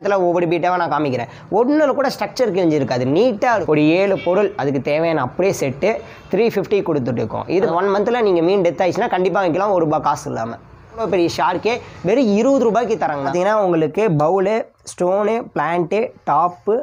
இதில் ஒவ்வொரு பீட்டாக நான் காமிக்கிறேன் ஒன்றில் கூட ஸ்ட்ரக்சர் கிழிஞ்சு இருக்காது நீட்டாக ஒரு ஏழு பொருள் அதுக்கு தேவையான அப்படியே செட்டு த்ரீ ஃபிஃப்டி கொடுத்துட்டு இருக்கோம் இது ஒன் மந்தில் நீங்கள் மீன் டெத் ஆயிடுச்சுன்னா கண்டிப்பாக வைக்கலாம் ஒரு ரூபாய் காசு இல்லாமல் இவ்வளோ பெரிய ஷார்க்கே வெறும் இருபது ரூபாய்க்கு தராங்க பார்த்தீங்கன்னா உங்களுக்கு bowl stone plant top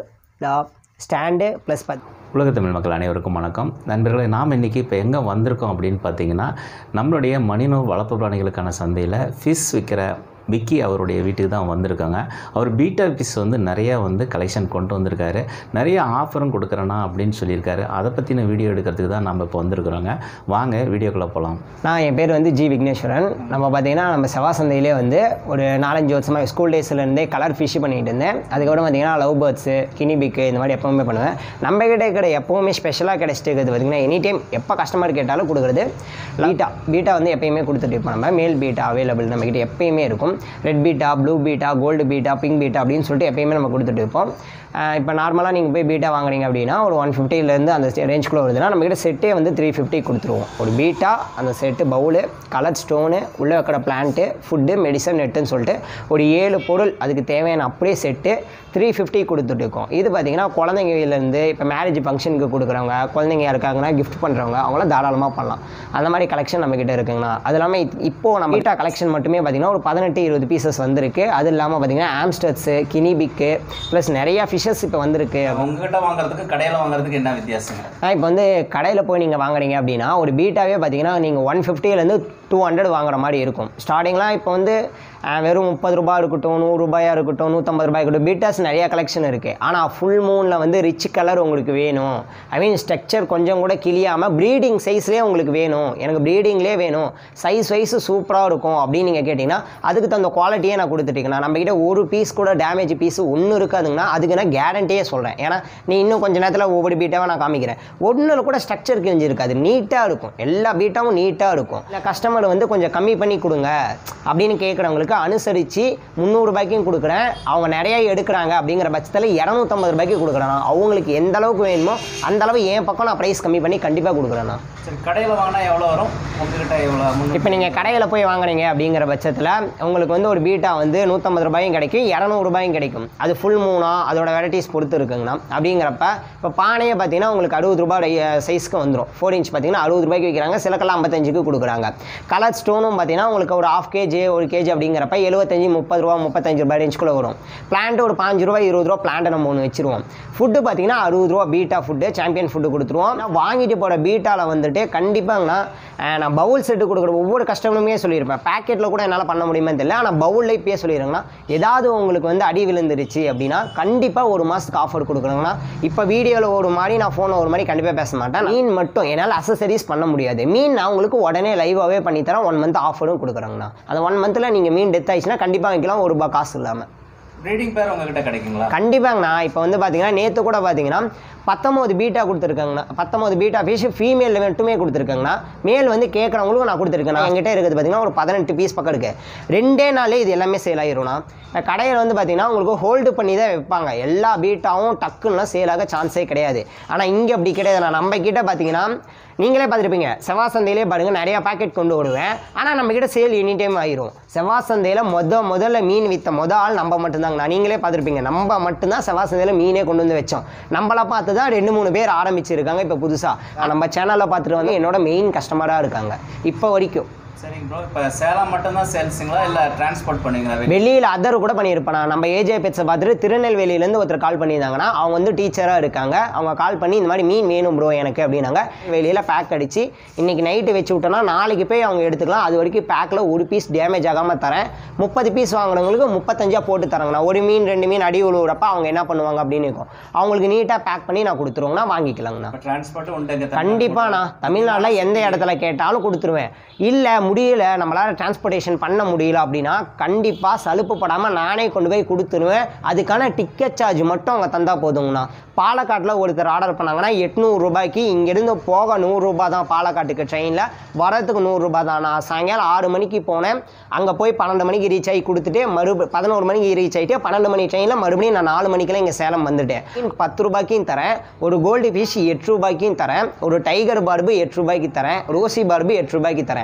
stand plus பத் உலக தமிழ் மக்கள் அனைவருக்கும் வணக்கம் நண்பர்களே நாம் இன்றைக்கி இப்போ எங்கே வந்திருக்கோம் அப்படின்னு பார்த்தீங்கன்னா நம்மளுடைய மணிநூல் வளர்ப்பு பிராணிகளுக்கான சந்தையில் ஃபிஷ் விற்கிற விக்கி அவருடைய வீட்டுக்கு தான் வந்திருக்காங்க அவர் பீட்டா ஃபிஷ் வந்து நிறையா வந்து கலெக்ஷன் கொண்டு வந்திருக்காரு நிறைய ஆஃபரும் கொடுக்குறேண்ணா அப்படின்னு சொல்லியிருக்காரு அதை பற்றின வீடியோ எடுக்கிறதுக்கு தான் நம்ம இப்போ வந்திருக்கிறோங்க வாங்க வீடியோக்குள்ளே போகலாம் நான் என் பேர் வந்து ஜி விக்னேஸ்வரன் நம்ம பார்த்தீங்கன்னா நம்ம செவ்வாய் சந்தையிலே வந்து ஒரு நாலஞ்சு வருஷமாக ஸ்கூல் டேஸ்லேருந்தே கலர் ஃபிஷ் பண்ணிட்டு இருந்தேன் அதுக்கப்புறம் பார்த்தீங்கன்னா லவ் பேர்ட்ஸு கினிபிக்கு இந்த மாதிரி எப்போவுமே பண்ணுவேன் நம்ம கிட்ட இருக்கிற எப்போவுமே ஸ்பெஷலாக கிடைச்சிட்டு இருக்கிறது பார்த்தீங்கன்னா எனி டைம் எப்போ கஸ்டமர் கேட்டாலும் கொடுக்குறது பீட்டா பீட்டா வந்து எப்பயுமே கொடுத்துட்டு இருப்போம் நம்ம மேல் பீட்டா அவைலபிள் நம்மக்கிட்ட எப்பயுமே இருக்கும் red betta blue betta gold betta pink betta அப்படின்னு சொல்லிட்டு எப்பயுமே நம்ம கொடுத்துட்டு இருப்போம் இப்போ நார்மலாக நீங்கள் போய் பீட்டா வாங்குறீங்க அப்படின்னா ஒரு ஒன் ஃபிஃப்டிலேருந்து அந்த ரேஞ்சுக்குள்ளே வருதுன்னா நம்மக்கிட்ட செட்டே வந்து த்ரீ ஃபிஃப்டி கொடுத்துருவோம் ஒரு பீட்டா அந்த செட்டு பவுலு கலர் ஸ்டோனு உள்ளே வைக்கிற பிளான்ட்டு ஃபுட்டு மெடிசன் நெட்டுன்னு சொல்லிட்டு ஒரு ஏழு பொருள் அதுக்கு தேவையான அப்படியே செட்டு த்ரீ ஃபிஃப்டி கொடுத்துட்டு இருக்கோம் இது பார்த்தீங்கன்னா குழந்தைங்கலேருந்து இப்போ மேரேஜ் ஃபங்க்ஷனுக்கு கொடுக்குறவங்க குழந்தைங்க இருக்காங்கன்னா கிஃப்ட் பண்ணுறவங்க அவங்களாம் தாராளமாக பண்ணலாம் அந்த மாதிரி கலெக்ஷன் நம்மக்கிட்ட இருக்குங்கண்ணா அது இல்லாமல் இப்- இப்போ நம்ம பீட்டா கலெக்ஷன் மட்டுமே பார்த்தீங்கன்னா ஒரு பதினெட்டு இருபது பீசஸ் வந்திருக்கு அது இல்லாமல் பார்த்தீங்கன்னா ஆம்ஸ்டர்ஸு கினிபிக்கு ப்ளஸ் நிறையா ஃபிஷஸ் இப்போ வந்திருக்கு உங்ககிட்ட வாங்குறதுக்கு கடையில் வாங்குறதுக்கு என்ன வித்தியாசங்க இப்போ வந்து கடையில் போய் நீங்கள் வாங்குறீங்க அப்படின்னா ஒரு பீட்டாவே பார்த்தீங்கன்னா நீங்கள் ஒன் ஃபிஃப்டிலேருந்து டூ ஹண்ட்ரட் வாங்குற மாதிரி இருக்கும் ஸ்டார்டிங்லாம் இப்போ வந்து அஹ், வெறும் முப்பது ரூபாய் இருக்கட்டும் நூறு ரூபாயாக இருக்கட்டும் நூற்றம்பது ரூபாய் இருக்கட்டும் பீட்டாஸ் நிறையா கலெக்ஷன் இருக்குது ஆனால் ஃபுல் மூனில் வந்து ரிச் கலர் உங்களுக்கு வேணும் ஐ மீன் ஸ்ட்ரக்சர் கொஞ்சம் கூட கிளியாமல் ப்ரீடிங் சைஸ்லேயே உங்களுக்கு வேணும் எனக்கு ப்ரீடிங்லேயே வேணும் சைஸ் வைஸ் சூப்பராக இருக்கும் அப்படின்னு நீங்கள் கேட்டிங்கன்னா அதுக்கு தகுந்த குவாலிட்டியே நான் கொடுத்துட்டீங்கண்ணா நம்மக்கிட்ட ஒரு பீஸ் கூட டேமேஜ் பீஸ் ஒன்றும் இருக்காதுங்கன்னா அதுக்கு நான் கேரண்டியே சொல்கிறேன் ஏன்னா நீ இன்னும் கொஞ்ச நேரத்தில் ஒவ்வொரு பீட்டாவை நான் காமிக்கிறேன் ஒன்றில் கூட ஸ்ட்ரக்சர் கிழிஞ்சு இருக்காது நீட்டாக இருக்கும் எல்லா பீட்டாவும் நீட்டாக இருக்கும் இல்லை கஸ்டமர் வந்து கொஞ்சம் கம்மி பண்ணி கொடுங்க அப்படின்னு கேட்குறவங்களுக்கு அனுசரித்து முந்நூறுபாய்க்கும் கொடுக்குறேன் அவங்க நிறைய எடுக்கிறாங்க அப்படிங்கிற பட்சத்தில் இரநூத்தம்பது ரூபாய்க்கு கொடுக்குறேன் நான். அவங்களுக்கு எந்த அளவுக்கு வேணுமோ அந்த அளவு என் பக்கம் நான் ப்ரைஸ் கம்மி பண்ணி கண்டிப்பாக கொடுக்குறேன் நான் சரி கடையில் வாங்கினா எவ்வளோ வரும் உங்ககிட்ட எவ்வளோ இப்போ நீங்கள் கடையில் போய் வாங்குறீங்க அப்படிங்கிற பட்சத்தில் உங்களுக்கு வந்து ஒரு பீட்டா வந்து நூற்றம்பது ரூபாயும் கிடைக்கும் இரநூறுபாயும் கிடைக்கும் அது ஃபுல் மூணா அதோட வெரைட்டிஸ் பொறுத்து இருக்குங்கண்ணா அப்படிங்கிறப்ப இப்போ பானையே பார்த்தீங்கன்னா உங்களுக்கு அறுபது ரூபாய் சைஸ்க்கு வந்துடும் ஃபோர் இன்ச் பார்த்தீங்கன்னா அறுபது ரூபாய்க்கு விற்கிறாங்க சிலக்கெல்லாம் ஐம்பத்தஞ்சுக்கு கொடுக்குறாங்க கலர் ஸ்டோனும் பார்த்தீங்கன்னா உங்களுக்கு ஒரு ஆஃப் கேஜி ஒரு கேஜி அப்படிங்கிறப்ப எழுபத்தஞ்சு முப்பது ரூபா முப்பத்தஞ்சு ரூபாய் ரேஞ்சுக்குள்ளே வரும் பிளான்ட் ஒரு பாஞ்சு ரூபாய் இருபது ரூபா பிளான்ட்டை நம்ம ஒன்று வச்சிருவோம் ஃபுட்டு பார்த்தீங்கன்னா அறுபது ரூபா பீட்டா ஃபுட்டு சாம்பியன் ஃபுட்டு கொடுத்துருவோம் நான் வாங்கிட்டு போகிற பீட்டாவில் வந்துட்டு கண்டிப்பாங்கண்ணா அஹ், நான் பவுல் செட்டு கொடுக்குற ஒவ்வொரு கஸ்டமருமே சொல்லியிருப்பேன் பேக்கெட்டில் கூட என்னால் பண்ண முடியுமே தெரியல ஆனால் பவுலில் இப்பயே சொல்லிடுறேங்கண்ணா ஏதாவது உங்களுக்கு வந்து அடி விழுந்துருச்சு அப்படின்னா கண்டிப்பாக ஒரு மாதத்துக்கு ஆஃபர் கொடுக்குறேங்கண்ணா இப்போ வீடியோவில் ஒரு மாதிரி நான் ஃபோனில் ஒரு மாதிரி கண்டிப்பாக பேச மாட்டேன் மீன் மட்டும் என்னால் அசசரிஸ் பண்ண முடியாது மீன் நான் உங்களுக்கு உடனே லைவாகவே பண்ணித்தரேன் ஒன் மந்த் ஆஃபரும் கொடுக்குறேங்கண்ணா அந்த ஒன் மந்தில் நீங்கள் மீன் டெத் ஆயிடுச்சுன்னா கண்டிப்பாக வைக்கலாம் ஒரு ரூபாய் காசு இல்லாமல் ப்ரீடிங் பேர் உங்ககிட்ட கிடைக்குங்களா கண்டிப்பாங்கண்ணா இப்போ வந்து பார்த்தீங்கன்னா நேற்று கூட பார்த்தீங்கன்னா பத்தொம்போது பீட்டா கொடுத்துருக்காங்கண்ணா பத்தொம்போது பீட்டா ஃபிஷ் ஃபீமேல் மட்டுமே கொடுத்துருக்காங்கண்ணா மேல் வந்து கேட்குறவங்களுக்கும் நான் கொடுத்துருக்கேன் என்கிட்ட இருக்குது பார்த்தீங்கன்னா ஒரு பதினெட்டு பீஸ் பக்கம் இருக்குது ரெண்டே நாளே இது எல்லாமே சேல் ஆயிரும்ண்ணா கடையில் வந்து பார்த்தீங்கன்னா உங்களுக்கு ஹோல்டு பண்ணி தான் வைப்பாங்க எல்லா பீட்டாவும் டக்குன்னுலாம் சேல் ஆக சான்ஸே கிடையாது ஆனால் இங்கே அப்படி கிடையாது நான் நம்ம கிட்ட பார்த்தீங்கன்னா நீங்களே பார்த்துருப்பீங்க செவ்வாய் சந்தையிலே பாருங்கள் நிறையா பாக்கெட் கொண்டு வருவேன் ஆனால் நம்மக்கிட்ட சேல் எனி டைம் ஆயிரும் செவ்வாய் சந்தையில் மொத முதல்ல மீன் விற்ற மொத ஆள் நம்ம மட்டும்தாங்கண்ணா நீங்களே பார்த்துருப்பீங்க நம்ம மட்டும்தான் செவ்வாய் சந்தையில் மீனே கொண்டு வந்து வச்சோம் நம்மளை பார்த்து தான் ரெண்டு மூணு பேர் ஆரம்பிச்சிருக்காங்க இப்போ புதுசாக நம்ம சேனலில் பார்த்துட்டு வந்து என்னோட மெயின் கஸ்டமராக இருக்காங்க இப்போ வரைக்கும் சரிங்க ப்ரோ இப்போ சேலம் மட்டும்தான் சேல்ஸுங்களா இல்லை டிரான்ஸ்போர்ட் பண்ணுவீங்களா வெளியில் அதர் கூட பண்ணியிருப்பேன் நம்ம ஏஜே பெட்ஸை பார்த்துட்டு திருநெல்வேலியிலேருந்து ஒருத்தர் கால் பண்ணியிருந்தாங்கன்னா அவங்க வந்து டீச்சராக இருக்காங்க அவங்க கால் பண்ணி இந்த மாதிரி மீன் வேணும் ப்ரோ எனக்கு அப்படின்னாங்க வெளியில் பேக் அடித்து இன்றைக்கி நைட்டு வச்சு விட்டோன்னா நாளைக்கு போய் அவங்க எடுத்துக்கலாம் அது வரைக்கும் பேக்கில் ஒரு பீஸ் டேமேஜ் ஆகாமல் தரேன் முப்பது பீஸ் வாங்குறவங்களுக்கு முப்பத்தஞ்சா போட்டு தராங்கண்ணா ஒரு மீன் ரெண்டு மீன் அடி உழுவுறப்ப அவங்க என்ன பண்ணுவாங்க அப்படின்னு இருக்கும் அவங்களுக்கு நீட்டாக பேக் பண்ணி நான் கொடுத்துருவோங்கண்ணா வாங்கிக்கலாங்கண்ணா இப்போ டிரான்ஸ்போர்ட்டும் உண்டு கண்டிப்பாக நான் தமிழ்நாட்டில் எந்த இடத்துல கேட்டாலும் கொடுத்துருவேன் இல்லை முடியல நம்மளால் டிரான்ஸ்போர்ட்டேஷன் பண்ண முடியல அப்படின்னா கண்டிப்பாக சலுப்பு படாமல் நானே கொண்டு போய் கொடுத்துருவேன் அதுக்கான டிக்கெட் சார்ஜ் மட்டும் அவங்க தந்தால் போதுங்கண்ணா பாலக்காட்டில் ஒருத்தர் ஆர்டர் பண்ணாங்கன்னா எட்நூறு ரூபாய்க்கு இங்கேருந்து போக நூறுரூபா தான் பாலக்காட்டுக்கு ட்ரெயினில் வரதுக்கு நூறுரூபா தான் நான் சாயங்காலம் ஆறு மணிக்கு போனேன் அங்கே போய் பன்னெண்டு மணிக்கு ரீச் ஆகி கொடுத்துட்டு மறுப பதினோரு மணிக்கு ரீச் ஆகிட்டு பன்னெண்டு மணி ட்ரெயினில் மறுபடியும் நான் நாலு மணிக்கெல்லாம் இங்கே சேலம் வந்துட்டேன் மீன் பத்து ரூபாய்க்கும் தரேன் ஒரு கோல்டு ஃபிஷ் எட்டு ரூபாய்க்கும் தரேன் ஒரு டைகர் பார்பு எட்டு ரூபாய்க்கு தரேன் ரோசி பார்பு எட்டு ரூபாய்க்கு தரேன் இந்த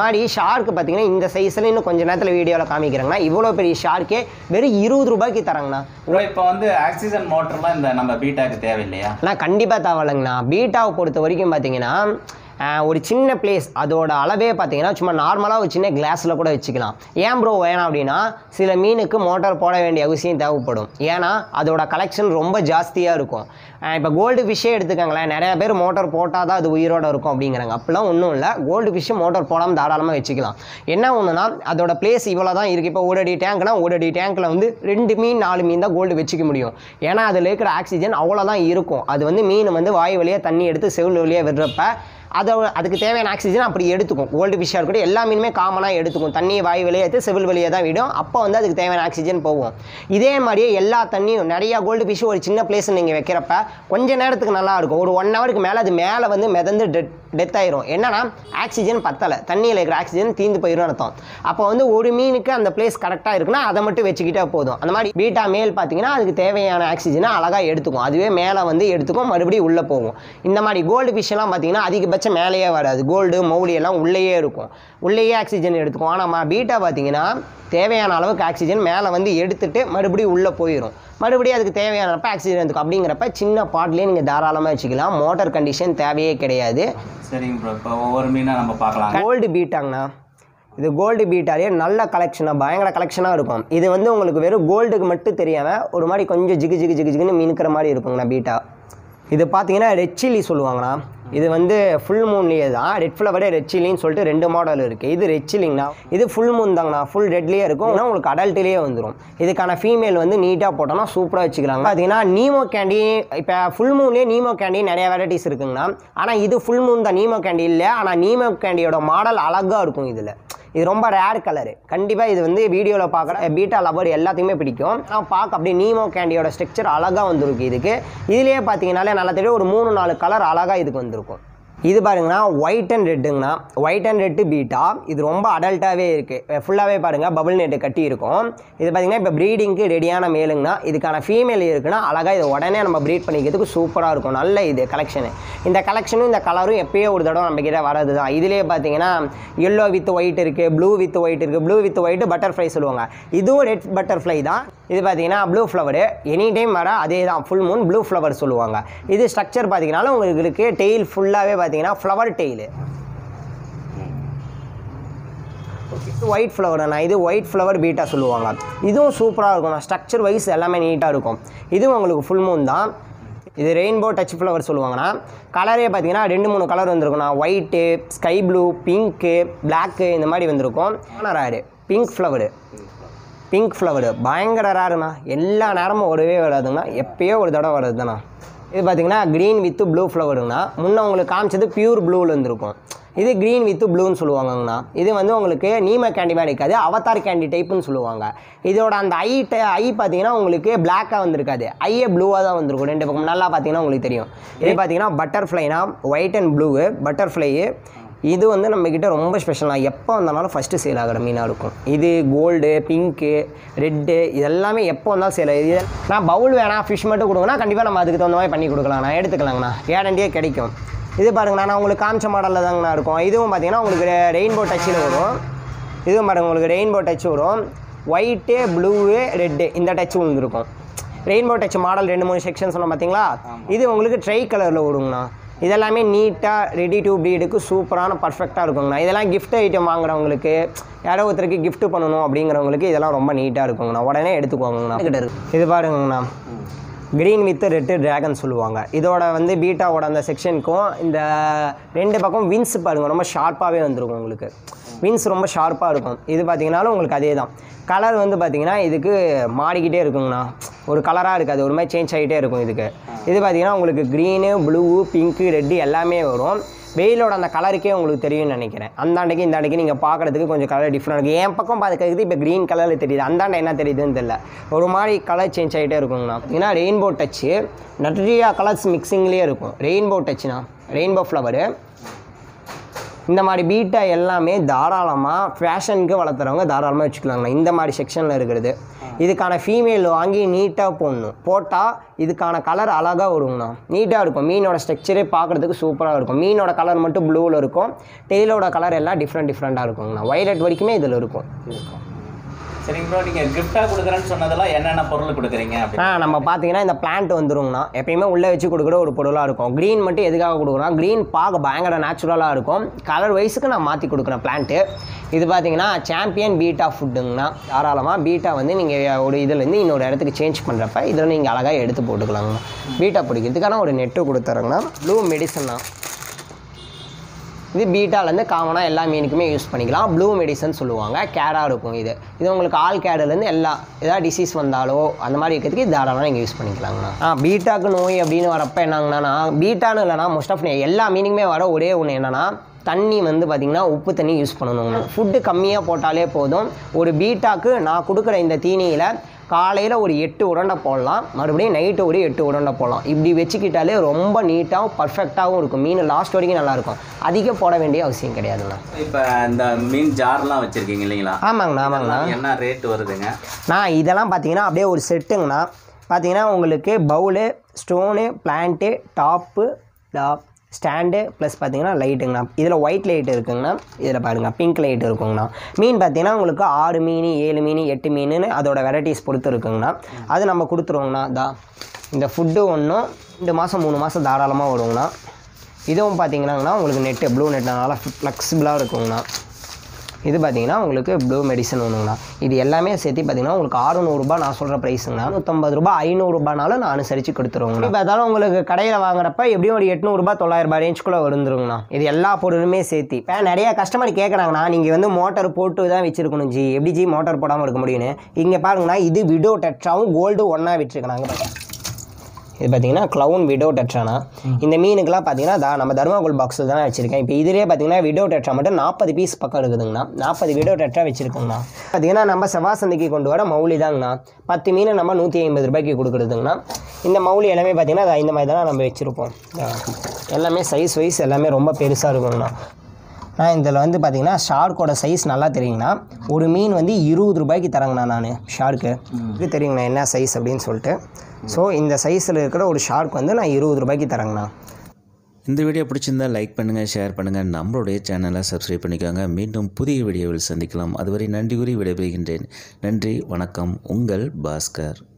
மாதிரி ஷார்க்கு பார்த்தீங்கன்னா இந்த சைஸில் இன்னும் கொஞ்சம் நேரத்தில் வீடியோவில் காமிக்கிறாங்கன்னா இவ்வளோ பெரிய ஷார்க்கே வெறும் இருபது ரூபாய்க்கு தராங்கண்ணா ப்ரோ இப்போ வந்து ஆக்சிஜன் மோட்டர்லாம் இந்த நம்ம பீட்டாக்கு தேவையில்லையா ஆனால் கண்டிப்பாக தேவையில்லைங்கண்ணா பீட்டாவை பொறுத்த வரைக்கும் பார்த்தீங்கன்னா ஆஹ், ஒரு சின்ன பிளேஸ் அதோட அளவே பார்த்தீங்கன்னா சும்மா நார்மலாக ஒரு சின்ன கிளாஸில் கூட வச்சுக்கலாம் ஏன் ப்ரோ வேணாம் அப்படின்னா சில மீனுக்கு மோட்டார் போட வேண்டிய அவசியம் தேவைப்படும் ஏன்னா அதோட கலெக்ஷன் ரொம்ப ஜாஸ்தியாக இருக்கும் இப்போ கோல்டு ஃபிஷ்ஷே எடுத்துக்கோங்களேன் நிறைய பேர் மோட்டார் போட்டால் தான் அது உயிரோட இருக்கும் அப்படிங்கிறாங்க அப்படிலாம் ஒன்றும் இல்லை கோல்டு ஃபிஷ்ஷு மோட்டார் போடாமல் தாராளமாக வச்சுக்கலாம் என்ன ஒன்றுனா அதோட பிளேஸ் இவ்வளோ தான் இருக்குது இப்போ ஊடடி டேங்க்னா ஊடடி டேங்க்கில் வந்து ரெண்டு மீன் நாலு மீன் தான் கோல்டு வச்சுக்க முடியும் ஏன்னா அதில் இருக்கிற ஆக்சிஜன் அவ்வளோதான் இருக்கும் அது வந்து மீன் வந்து வாய் வழியாக தண்ணி எடுத்து செவில் வழியாக விடுறப்ப அதை அதுக்கு தேவையான ஆக்சிஜன் அப்படி எடுத்துக்கும் கோல்டு ஃபிஷ்ஷாக இருக்கட்டும் எல்லா மீனுமே காமனாக எடுத்துக்கும் தண்ணி வாய் வெளியே எடுத்து செவில் வெளியே தான் விடும் அப்போ வந்து அதுக்கு தேவையான ஆக்சிஜன் போகும் இதே மாதிரியே எல்லா தண்ணியும் நிறையா கோல்டு ஃபிஷ் ஒரு சின்ன பிளேஸ் நீங்கள் வைக்கிறப்ப கொஞ்ச நேரத்துக்கு நல்லா இருக்கும் ஒரு ஒன் ஹவருக்கு மேலே அது மேலே வந்து மிதந்து டெத் டெத் ஆயிரும் என்னன்னா ஆக்சிஜன் பத்தலை தண்ணியில் இருக்கிற ஆக்சிஜன் தீந்து போயிடும் அர்த்தம் அப்போ வந்து ஒரு மீனுக்கு அந்த பிளேஸ் கரெக்டாக இருக்குன்னா அதை மட்டும் வச்சுக்கிட்டா போதும் அந்த மாதிரி பீட்டா மேல் பார்த்தீங்கன்னா அதுக்கு தேவையான ஆக்சிஜனை அழகாக எடுத்துக்கும் அதுவே மேலே வந்து எடுத்துக்கும் மறுபடியும் உள்ளே போகும் இந்த மாதிரி கோல்டு ஃபிஷ் எல்லாம் பார்த்தீங்கன்னா அதிகபட்சம் மேலேயே வராது கோல்டு மௌலி எல்லாம் உள்ளேயே இருக்கும் உள்ளேயே ஆக்சிஜன் எடுத்துக்கும் ஆனால் பீட்டா பார்த்தீங்கன்னா தேவையான அளவுக்கு ஆக்சிஜன் மேலே வந்து எடுத்துட்டு மறுபடியும் உள்ளே போயிடும் மறுபடியும் அதுக்கு தேவையானப்ப ஆக்சிஜன் எடுத்துக்கும் அப்படிங்கிறப்ப சின்ன பாட்லேயே நீங்கள் தாராளமாக வச்சுக்கலாம் மோட்டார் கண்டிஷன் தேவையே கிடையாது சரிங்க ப்ரோ இப்போ ஒவ்வொரு மீனை நம்ம பார்க்கலாம் கோல்டு பீட்டாங்கண்ணா இது கோல்டு பீட்டாலே நல்ல கலெக்ஷனாக பயங்கர கலெக்ஷனாக இருக்கும் இது வந்து உங்களுக்கு வெறும் கோல்டுக்கு மட்டும் தெரியாமல் ஒரு மாதிரி கொஞ்சம் ஜிகு ஜிகு ஜிகு ஜிகுன்னு மினுக்கிற மாதிரி இருக்குங்கண்ணா பீட்டா இது பார்த்தீங்கன்னா ரெட் சில்லி சொல்லுவாங்கண்ணா இது வந்து ஃபுல் மூன்லேயே தான் ரெட் ஃப்ளவரே ரெட் சில்லின்னு சொல்லிட்டு ரெண்டு மாடல் இருக்குது இது ரெட் சில்லிங்கண்ணா இது ஃபுல் மூன் தாங்கண்ணா ஃபுல் ரெட்லேயே இருக்கும் ஆனால் உங்களுக்கு அடல்ட்லேயே வந்துடும் இதுக்கான ஃபீமேல் வந்து நீட்டாக போட்டோம்னா சூப்பராக வச்சுக்கிறாங்க பார்த்தீங்கன்னா நீமோ கேண்டி இப்போ ஃபுல் மூன்லேயே நீமோ கேண்டி நிறைய வெரைட்டிஸ் இருக்குங்கண்ணா ஆனால் இது ஃபுல் மூன் தான் நீமோ கேண்டி இல்லை ஆனால் நீமோ கேண்டியோட மாடல் அழகாக இருக்கும் இதில் இது ரொம்ப ரேர் கலரு கண்டிப்பாக இது வந்து வீடியோவில் பார்க்குற பீட்டா லவர் எல்லாத்துக்குமே பிடிக்கும் ஆனால் பார்க்க அப்படியே நீமோ கேண்டியோட ஸ்ட்ரக்சர் அழகாக வந்திருக்கு இதுக்கு இதுலேயே பார்த்தீங்கனாலே நல்லா தெரியும் ஒரு மூணு நாலு கலர் அழகாக இதுக்கு வந்திருக்கும் இது பாருங்கண்ணா ஒயிட் அண்ட் ரெட்டுங்கண்ணா ஒயிட் அண்ட் ரெட்டு பீட்டா இது ரொம்ப அடல்ட்டாகவே இருக்குது ஃபுல்லாகவே பாருங்கள் பபுள் நெட்டு கட்டி இருக்கும் இது பார்த்தீங்கன்னா இப்போ ப்ரீடிங்க்கு ரெடியான மேலுங்கண்ணா இதுக்கான ஃபீமேல் இருக்குன்னா அழகாக இதை உடனே நம்ம ப்ரீட் பண்ணிக்கிறதுக்கு சூப்பராக இருக்கும் நல்ல இது கலெக்ஷனு இந்த கலெக்ஷனும் இந்த கலரும் எப்பயோ ஒரு தடவை நம்ம கிட்ட வரது தான் இதுலேயே பார்த்தீங்கன்னா எல்லோ வித் ஒயிட் இருக்குது ப்ளூ வித் ஒயிட் இருக்குது ப்ளூ வித் ஒயிட் பட்டர்ஃப்ளை சொல்லுவாங்க இதுவும் ரெட் பட்டர்ஃப்ளை தான் இது பார்த்தீங்கன்னா ப்ளூ ஃப்ளவரு எனி டைம் வர அதே தான் ஃபுல் மூன் ப்ளூ ஃப்ளவர் சொல்லுவாங்க இது ஸ்ட்ரக்சர் பார்த்தீங்கன்னா உங்களுக்கு இருக்கு டெய்ல் ஃபுல்லாகவே பார்த்தீங்கன்னா ஃப்ளவர் டெய்லு ஒயிட் ஃப்ளவர்ண்ணா இது ஒயிட் ஃப்ளவர் பீட்டா சொல்லுவாங்க இதுவும் சூப்பராக இருக்கும் ஸ்ட்ரக்சர் வைஸ் எல்லாமே நீட்டாக இருக்கும் இதுவும் உங்களுக்கு ஃபுல் மூன் தான் இது ரெயின்போ டச் ஃப்ளவர் சொல்லுவாங்கண்ணா கலரே பார்த்தீங்கன்னா ரெண்டு மூணு கலர் வந்திருக்குண்ணா white sky blue pink black இந்த மாதிரி வந்திருக்கும் ஆனால் rare pink flower pink flower பயங்கர ரேருண்ணா எல்லா நேரமும் வரவே வராதுங்கண்ணா எப்பயோ ஒரு தடவை வர்றதுண்ணா இது பார்த்தீங்கன்னா க்ரீன் வித் ப்ளூ ஃப்ளவருங்கண்ணா முன்ன உங்களுக்கு காமிச்சது பியூர் ப்ளூவில் இருந்திருக்கும் இது க்ரீன் வித் ப்ளூன்னு சொல்லுவாங்கங்கண்ணா இது வந்து உங்களுக்கு நீம கேண்டி மாதிரி இருக்காது அவதார் கேண்டி டைப்புன்னு சொல்லுவாங்க இதோட அந்த ஐ ஐ பார்த்தீங்கன்னா உங்களுக்கு பிளாக்காக வந்திருக்காது ஐயே ப்ளூவாக தான் வந்திருக்கும் ரெண்டு பக்கம் நல்லா பார்த்தீங்கன்னா உங்களுக்கு தெரியும் இது பார்த்தீங்கன்னா பட்டர்ஃப்ளைனா ஒயிட் அண்ட் ப்ளூ பட்டர்ஃப்ளையு இது வந்து நம்மக்கிட்ட ரொம்ப ஸ்பெஷலாக எப்போ வந்தாலும் ஃபஸ்ட்டு சேல் ஆகிற மீனாக இருக்கும் இது கோல்டு பிங்க்கு ரெட்டு இதெல்லாமே எப்போ வந்தாலும் சேல் இது நான் பவுல் வேணாம் ஃபிஷ் மட்டும் கொடுங்கன்னா கண்டிப்பாக நம்ம அதுக்கு தகுந்த மாதிரி பண்ணி கொடுக்கலாம் நான் எடுத்துக்கலாங்கண்ணா கேரண்டியே கிடைக்கும் இது பாருங்கண்ணா நான் உங்களுக்கு காமிச்ச மாடலில் தாங்கண்ணா இருக்கும் இதுவும் பார்த்தீங்கன்னா உங்களுக்கு ரெயின்போ டச்சில் வரும் இதுவும் பாருங்க உங்களுக்கு ரெயின்போ டச் வரும் ஒயிட்டு ப்ளூவு ரெட்டு இந்த டச் உங்களுக்கு இருக்கும் ரெயின்போ டச் மாடல் ரெண்டு மூணு செக்ஷன் சொன்னோம் பார்த்தீங்களா இது உங்களுக்கு ட்ரை கலரில் வருங்கண்ணா இதெல்லாமே நீட்டாக ரெடி டு ப்ரீடுக்கு சூப்பரான பர்ஃபெக்டாக இருக்குங்கண்ணா இதெல்லாம் gift ஐட்டம் வாங்குறவங்களுக்கு யாரோ ஒருத்தருக்கு gift பண்ணணும் அப்படிங்கிறவங்களுக்கு இதெல்லாம் ரொம்ப நீட்டாக இருக்குங்கண்ணா உடனே எடுத்துக்குவாங்கண்ணா கிட்ட இருக்கு இது பாருங்கண்ணா க்ரீன் வித் ரெட்டு டிராகன் சொல்லுவாங்க இதோட வந்து பீட்டாவோட அந்த செக்ஷனுக்கும் இந்த ரெண்டு பக்கம் வின்ஸ் பாருங்க ரொம்ப ஷார்ப்பாகவே வந்திருக்கும் உங்களுக்கு வின்ஸ் ரொம்ப ஷார்ப்பாக இருக்கும் இது பார்த்தீங்கன்னாலும் உங்களுக்கு அதே தான் கலர் வந்து பார்த்தீங்கன்னா இதுக்கு மாறிக்கிட்டே இருக்குங்கண்ணா ஒரு கலராக இருக்காது ஒரு மாதிரி சேஞ்ச் ஆகிட்டே இருக்கும் இதுக்கு இது பார்த்தீங்கன்னா உங்களுக்கு க்ரீனு ப்ளூ பிங்க்கு ரெட்டு எல்லாமே வரும் வெயிலோட அந்த கலருக்கே உங்களுக்கு தெரியும்னு நினைக்கிறேன் அந்தாண்டைக்கு இந்த அன்றைக்கி நீங்கள் பார்க்குறதுக்கு கொஞ்சம் கலர் டிஃப்ரெண்ட் இருக்குது என் பக்கம் பார்க்கறதுக்கு இப்போ க்ரீன் கலரில் தெரியுது அந்தாண்ட என்ன தெரியுதுன்னு தெரியல ஒரு மாதிரி கலர் சேஞ்ச் ஆகிட்டே இருக்குங்கண்ணா ஏன்னா ரெயின்போ டச்சு நிறையா கலர்ஸ் மிக்சிங்லேயே இருக்கும் ரெயின்போ டச்சுனா ரெயின்போ ஃப்ளவரு இந்த மாதிரி பீட்டா எல்லாமே தாராளமாக ஃபேஷனுக்கு வளர்த்துறவங்க தாராளமாக வச்சுக்கலாங்கண்ணா இந்த மாதிரி செக்ஷனில் இருக்கிறது இதுக்கான ஃபீமேல் வாங்கி நீட்டாக போடணும் போட்டால் இதுக்கான கலர் அழகாக வருங்கண்ணா நீட்டாக இருக்கும் மீனோட ஸ்ட்ரக்சரே பார்க்குறதுக்கு சூப்பராக இருக்கும் மீனோட கலர் மட்டும் ப்ளூவில் இருக்கும் டெய்லோட கலர் எல்லாம் டிஃப்ரெண்ட் டிஃப்ரெண்ட்டாக இருக்குங்கண்ணா வயலட் வரைக்குமே இதில் இருக்கும் சரிங்க ப்ரோ நீங்கள் கிஃப்டாக கொடுக்குறேன்னு சொன்னதெல்லாம் என்னென்ன பொருள் கொடுக்குறீங்க அப்படி ஆ நம்ம பார்த்தீங்கன்னா இந்த பிளான்ட் வந்துருங்கண்ணா எப்பயுமே உள்ளே வச்சு கொடுக்குற ஒரு பொருளாக இருக்கும் க்ரீன் மட்டும் எதுக்காக கொடுக்குறோம் க்ரீன் பார்க்க பயங்கர நேச்சுரலாக இருக்கும் கலர் வைஸுக்கு நான் மாற்றி கொடுக்குறேன் பிளான்ட்டு இது பார்த்தீங்கன்னா சாம்பியன் பீட்டா ஃபுட்டுங்கண்ணா தாராளமாக பீட்டா வந்து நீங்கள் ஒரு இதுலேருந்து இன்னொரு இடத்துக்கு சேஞ்ச் பண்ணுறப்ப இதில் நீங்கள் அழகாக எடுத்து போட்டுக்கலாங்கண்ணா பீட்டா பிடிக்கிறதுக்கான ஒரு நெட்டு கொடுத்துறேங்கண்ணா ப்ளூ மெடிசன்னா இது பீட்டாலேருந்து காமனாக எல்லா மீனுக்குமே யூஸ் பண்ணிக்கலாம் ப்ளூ மெடிசன் சொல்லுவாங்க கேடாக இருக்கும் இது இது உங்களுக்கு ஆல் கேடுலேருந்து எல்லா ஏதாவது டிசீஸ் வந்தாலோ அந்த மாதிரி இருக்கிறதுக்கு இது தாராளமாக நீங்கள் யூஸ் பண்ணிக்கலாங்கண்ணா ஆ பீட்டாக்கு நோய் அப்படின்னு வரப்போ என்னங்கண்ணா பீட்டான்னு இல்லைனா மோஸ்ட் ஆஃப் எல்லா மீனுக்குமே வர ஒரே ஒன்று என்னென்னா தண்ணி வந்து பார்த்திங்கன்னா உப்பு தண்ணி யூஸ் பண்ணணுங்கண்ணா ஃபுட்டு கம்மியாக போட்டாலே போதும் ஒரு பீட்டாக்கு நான் கொடுக்குற இந்த தீனியில் காலையில் ஒரு எட்டு உருண்டை போடலாம் மறுபடியும் நைட்டு ஒரு எட்டு உருண்டை போடலாம் இப்படி வச்சுக்கிட்டாலே ரொம்ப நீட்டாகவும் பர்ஃபெக்டாகவும் இருக்கும் மீன் லாஸ்ட் வரைக்கும் நல்லாயிருக்கும் அதிகம் போட வேண்டிய அவசியம் கிடையாதுண்ணா இப்போ இந்த மீன் ஜார்லாம் வச்சுருக்கீங்க இல்லைங்களா ஆமாங்கண்ணா ஆமாங்கண்ணா என்ன ரேட் வருதுங்க நான் இதெல்லாம் பார்த்தீங்கன்னா அப்படியே ஒரு செட்டுங்கண்ணா பார்த்தீங்கன்னா உங்களுக்கு bowl stone plant top top stand plus பார்த்தீங்கன்னா லைட்டுங்கண்ணா இதில் ஒயிட் லைட் இருக்குங்கண்ணா இதில் பாருங்க பிங்க் லைட் இருக்குங்கண்ணா மீன் பார்த்தீங்கன்னா உங்களுக்கு ஆறு மீன் ஏழு மீன் எட்டு மீனுன்னு அதோட வெரைட்டிஸ் பொறுத்து இருக்குங்கண்ணா அது நம்ம கொடுத்துருவோங்கண்ணா தா இந்த ஃபுட்டு ஒன்றும் ரெண்டு மாதம் மூணு மாதம் தாராளமாக வருங்கண்ணா இதுவும் பார்த்தீங்கன்னாங்கண்ணா உங்களுக்கு நெட்டு ப்ளூ நெட்னால ஃப்ளெக்சிபிளாக இருக்குங்கண்ணா இது பார்த்தீங்கன்னா உங்களுக்கு ப்ளூ மெடிசன் ஒன்றுங்கண்ணா இது எல்லாமே சேர்த்து பார்த்தீங்கன்னா உங்களுக்கு அறுநூறுபா நான் சொல்கிற ப்ரைஸுங்கண்ணா நூற்றம்பது ரூபா ஐநூறுரூபானாலும் நான் அனுசரித்து கொடுத்துருவோங்கண்ணா இப்போ பார்த்தாலும் உங்களுக்கு கடையில் வாங்குறப்ப எப்படியும் ஒரு எட்நூறுபா தொள்ளாயிரரூபா ரேஞ்சுக்குள்ளே வந்துருங்கண்ணா இது எல்லா பொருளுமே சேர்த்து இப்போ நிறைய கஸ்டமர் கேட்குறாங்கண்ணா நீங்கள் வந்து மோட்டார் போட்டு தான் வச்சிருக்கணும் ஜி எப்படி ஜி மோட்டார் போடாமல் இருக்க முடியும்னு இங்கே பாருங்கண்ணா இது விடோ டெட்ராவும் கோல்டு ஒன்றா விட்டுருக்கேன் பாருங்க இது பார்த்தீங்கன்னா க்ளவுன் விடோ டெட்ரானா இந்த மீனுக்கெல்லாம் பார்த்தீங்கன்னா தா நம்ம தர்மாகோல் பாக்ஸில் தான் வச்சுருக்கேன் இப்போ இதிலே பார்த்தீங்கன்னா விடோ டெட்ரா மட்டும் நாற்பது பீஸ் பக்கம் இருக்குதுங்கண்ணா நாற்பது விடோ டெட்ரா வச்சுருக்கோங்கண்ணா பார்த்தீங்கன்னா நம்ம செவ்வாசந்தைக்கு கொண்டு வர மௌலி தாங்கண்ணா பத்து மீன் நம்ம நூற்றி ஐம்பது ரூபாய்க்கு கொடுக்குறதுங்கண்ணா இந்த மௌலி எல்லாமே பார்த்தீங்கன்னா அதா இந்த மாதிரி தான் நம்ம வச்சுருப்போம் எல்லாமே சைஸ் வைஸ் எல்லாமே ரொம்ப பெருசாக இருக்குங்கண்ணா நான் இதில் வந்து பார்த்தீங்கன்னா ஷார்க்கோட சைஸ் நல்லா தெரியுங்கண்ணா ஒரு மீன் வந்து இருபது ரூபாய்க்கு தரேங்கண்ணா நான் ஷார்க்கு இது தெரியுங்கண்ணா என்ன சைஸ் அப்படின்னு சொல்லிட்டு ஸோ இந்த சைஸில் இருக்கிற ஒரு ஷார்க் வந்து நான் இருபது ரூபாய்க்கு தரேங்கண்ணா இந்த வீடியோ பிடிச்சிருந்தா லைக் பண்ணுங்கள் ஷேர் பண்ணுங்கள் நம்மளுடைய சேனலை சப்ஸ்கிரைப் பண்ணிக்கோங்க மீண்டும் புதிய வீடியோவில் சந்திக்கலாம் அதுவரை நன்றி கூறி விடைபெறுகின்றேன் நன்றி வணக்கம் உங்கள் பாஸ்கர்